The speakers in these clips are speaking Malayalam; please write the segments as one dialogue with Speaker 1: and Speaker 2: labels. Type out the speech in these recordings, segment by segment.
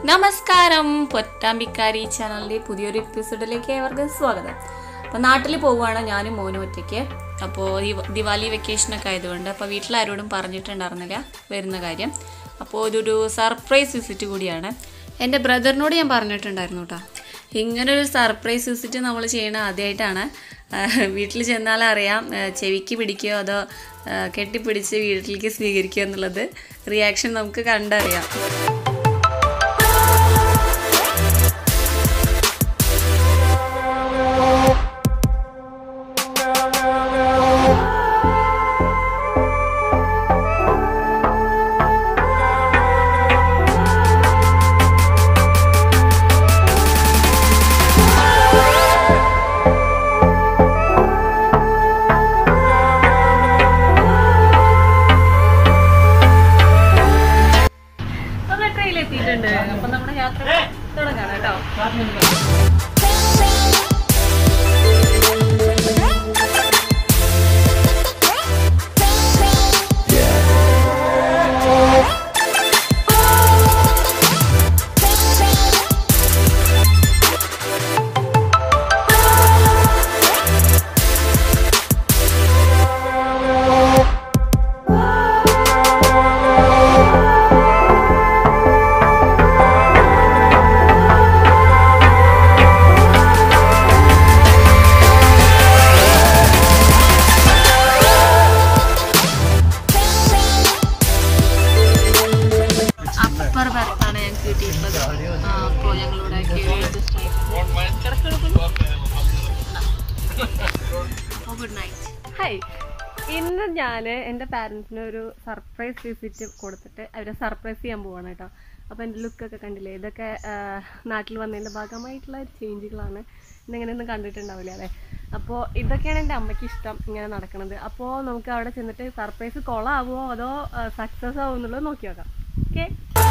Speaker 1: നമസ്കാരം പൊറ്റാമ്പിക്കാരി ചാനലിൻ്റെ പുതിയൊരു എപ്പിസോഡിലേക്ക് ഏവർക്കും സ്വാഗതം അപ്പോൾ നാട്ടിൽ പോവുകയാണ് ഞാനും മോനും ഒറ്റയ്ക്ക് അപ്പോൾ ഈ ദിവാലി വെക്കേഷനൊക്കെ ആയതുകൊണ്ട് അപ്പോൾ വീട്ടിലാരോടും പറഞ്ഞിട്ടുണ്ടായിരുന്നില്ല വരുന്ന കാര്യം അപ്പോൾ ഇതൊരു സർപ്രൈസ് വിസിറ്റ് കൂടിയാണ് എൻ്റെ ബ്രദറിനോട് ഞാൻ പറഞ്ഞിട്ടുണ്ടായിരുന്നു കേട്ടോ ഇങ്ങനൊരു സർപ്രൈസ് വിസിറ്റ് നമ്മൾ ചെയ്യണ ആദ്യമായിട്ടാണ് വീട്ടിൽ ചെന്നാൽ അറിയാം ചെവിക്ക് പിടിക്കുകയോ അതോ ആ, കെട്ടിപ്പിടിച്ച് വീട്ടിലേക്ക് സ്വീകരിക്കുക എന്നുള്ളത് റിയാക്ഷൻ നമുക്ക് കണ്ടറിയാം നമ്മൾ ട്രെയിനിൽ എത്തിയിട്ടുണ്ട് അപ്പൊ നമ്മുടെ യാത്ര തുടങ്ങാണ് കേട്ടോ അപ്പർ ബർത്താണ് ഞങ്ങൾക്ക് കിട്ടിയിട്ടുള്ളത് ആ, അപ്പോൾ ഞങ്ങളിവിടെ ഗുഡ് നൈറ്റ്
Speaker 2: ഹായ് ഇന്ന് ഞാൻ എൻ്റെ പാരൻസിന് ഒരു സർപ്രൈസ് വിസിറ്റ് കൊടുത്തിട്ട് അവരെ സർപ്രൈസ് ചെയ്യാൻ പോവാണ് കേട്ടോ അപ്പോൾ എൻ്റെ ലുക്കൊക്കെ കണ്ടില്ലേ ഇതൊക്കെ ആ, നാട്ടിൽ വന്നതിൻ്റെ ഭാഗമായിട്ടുള്ള ഒരു ചേഞ്ചുകളാണ് ഇന്നിങ്ങനെയൊന്നും കണ്ടിട്ടുണ്ടാവില്ല അല്ലേ അപ്പോൾ ഇതൊക്കെയാണ് എൻ്റെ അമ്മയ്ക്ക് ഇഷ്ടം ഇങ്ങനെ നടക്കുന്നത് അപ്പോൾ നമുക്ക് അവിടെ ചെന്നിട്ട് സർപ്രൈസ് കൊളാവുമോ അതോ സക്സസ് ആവുമോ എന്നുള്ളത് നോക്കി നോക്കാം ഓക്കെ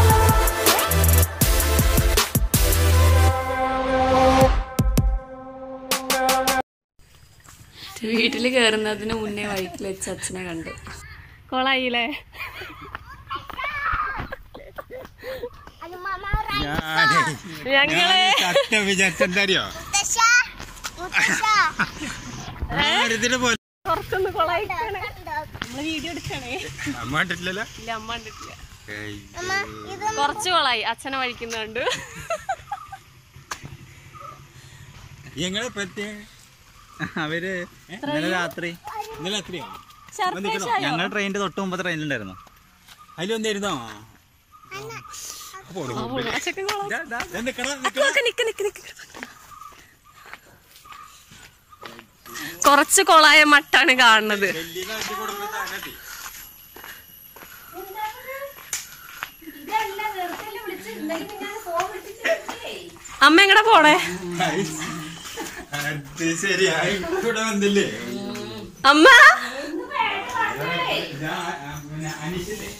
Speaker 1: വീട്ടിൽ കയറുന്നതിന് മുന്നേ വഴിക്കിൽ വെച്ച് അച്ഛനെ കണ്ടു
Speaker 2: കൊളായില്ലേ ഞങ്ങളെ
Speaker 3: സത്യം വിചാരിച്ചെന്തറിയോ ഇതിന് പോലെ
Speaker 2: കുറച്ചൊന്ന് കൊളായിട്ടാണ് നമ്മള് വീഡിയോ എടുക്കണേ
Speaker 3: അമ്മ കണ്ടിട്ടില്ലല്ലോ
Speaker 2: ഇല്ല അമ്മ കണ്ടിട്ടില്ല കുറച്ച് കൊളായി അച്ഛനെ വഴിക്കുന്നുണ്ട്
Speaker 3: ഞങ്ങളെ പറ്റി
Speaker 4: അവര് ഇന്നലെ രാത്രി
Speaker 3: ഇന്നലെ എത്രയോ
Speaker 4: ഞങ്ങൾ ട്രെയിനിന്റെ തൊട്ട് മുമ്പ് ട്രെയിനിലുണ്ടായിരുന്നു
Speaker 3: അതിലൊന്നിരുന്നോ
Speaker 2: അച്ഛക്ക് കൊളായി
Speaker 1: നിക്ക് നിക്ക് നിക്ക്. കുറച്ച് കൊളായ മട്ടാണ് കാണുന്നത് അമ്മ എങ്ങടെ പോണേ
Speaker 3: അത് ശരിയായി ഇവിടെ വന്നില്ലേ
Speaker 1: അമ്മ
Speaker 3: അനിഷില്ലേ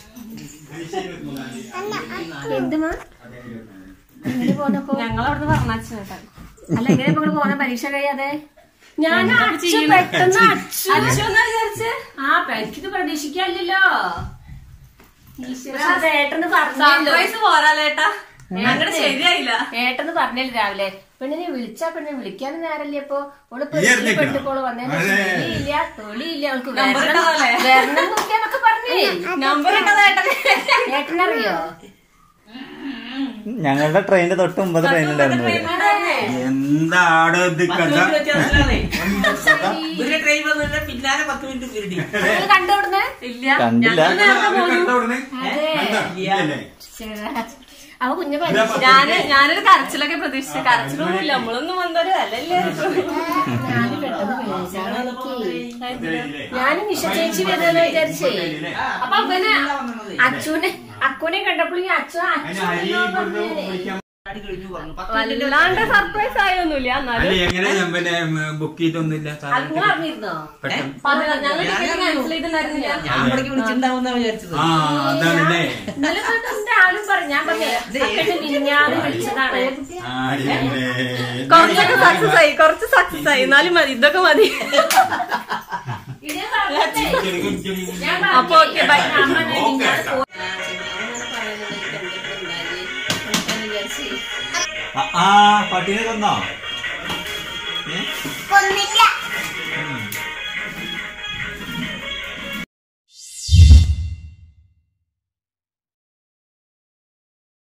Speaker 2: ഞങ്ങൾ അവിടുന്ന് പറഞ്ഞാച്ചു
Speaker 5: അല്ല എങ്ങനെ ഇപ്പൊ പോകുന്ന പരീക്ഷ കഴിയാതെ
Speaker 2: ഞാൻ
Speaker 5: പെട്ടെന്ന് വിചാരിച്ച് ആ എനിക്കിത് പ്രതീക്ഷിക്കാനില്ലല്ലോ ഏട്ടന് പറഞ്ഞല്ലോ
Speaker 1: പോരാലേട്ടാ അങ്ങനെ ശരിയായില്ല
Speaker 5: ഏട്ടന് പറഞ്ഞല്ലോ രാവിലെ പെണ്ണിനെ വിളിച്ചാ പെണ്ണിനെ വിളിക്കാനും നേരല്ലേ ഇപ്പൊ ഓള്
Speaker 3: നീ അറിഞ്ഞിക്കണോ?
Speaker 5: പെട്ടിക്കോള് വന്നേനെ
Speaker 3: അതെ.
Speaker 5: തൊളിയില്ല തൊളിയില്ല അവൾക്ക്
Speaker 1: നമ്പർ ഇട്ടതല്ലേ?
Speaker 5: വരണം നോക്കിയാന്നൊക്കെ പറഞ്ഞേ
Speaker 1: നമ്പർ ഇട്ടതായിട്ടേ
Speaker 5: ഏട്ടനറിയോ
Speaker 4: ഞങ്ങളുടെ ട്രെയിനിന്റെ തൊട്ട് മുമ്പ് ട്രെയിനിലുണ്ടായിരുന്നു ഇവര്.
Speaker 3: എന്താടോ ഇത് കഥ
Speaker 5: നിങ്ങൾ കണ്ടോടുന്നേ
Speaker 1: ഇല്ല
Speaker 4: കണ്ടില്ല
Speaker 3: കണ്ടോ ഇവിടുന്ന്? കണ്ടോ? ഇല്ലല്ലേ?
Speaker 5: അവ കുഞ്ഞു പരീക്ഷ
Speaker 1: ഞാന് ഞാനൊരു കരച്ചിലൊക്കെ പ്രതീക്ഷിച്ചു കരച്ചിലൊന്നുമില്ല നമ്മളൊന്നും വന്നൊരു അല്ലല്ലേ
Speaker 5: ഞാന് പെട്ടെന്ന് വിളിച്ചാണ് ഞാനും നിഷ ചേച്ചി വരുമെന്ന് വിചാരിച്ചേ അപ്പൊ അവന് അച്ചുനെ അക്കുനെ കണ്ടപ്പോൾ ഈ അച്ഛൻ
Speaker 3: അതിന് അരി ഇവിടുന്ന് വിളിക്കാൻ
Speaker 2: വല്ലാണ്ട് സർപ്രൈസ് ആയൊന്നുമില്ല എന്നാലും
Speaker 3: അല്ല എങ്ങനെ ഞാൻ പിന്നെ ബുക്ക് ചെയ്തൊന്നുമില്ല
Speaker 5: നിങ്ങൾ അറിഞ്ഞിരുന്നോ
Speaker 1: ഞങ്ങൾ ടിക്കറ്റ് ക്യാൻസൽ ചെയ്തിട്ടുണ്ടായിരുന്നില്ല
Speaker 3: ആ അതാണല്ലേ
Speaker 5: ഇന്നലെ തൊട്ട് എന്റെ ആളും പറഞ്ഞു ഞാൻ പറഞ്ഞു മിനിഞ്ഞാന്ന് വിളിച്ചതാണ്
Speaker 3: ആടിയല്ലേ.
Speaker 2: കുറച്ചൊക്കെ സക്സസ് ആയി കുറച്ച് സക്സസ് ആയി എന്നാലും മതി ഇതൊക്കെ മതി
Speaker 5: ഇതേ പറഞ്ഞേ. ഞാൻ
Speaker 2: അപ്പൊ ഓക്കെ ബൈ
Speaker 5: അമ്മ ഞാൻ
Speaker 3: ഓക്കെ
Speaker 5: ഇങ്ങനെ
Speaker 3: കേട്ടോ.
Speaker 5: പോയി. അങ്ങനെ പറയുന്നത് എനിക്ക് എന്തെങ്കിലും ഉണ്ടായി. വിചാരിച്ചു
Speaker 4: ആ, ആ പട്ടീനെ കൊന്നോ ഏ?
Speaker 5: കൊന്നില്ല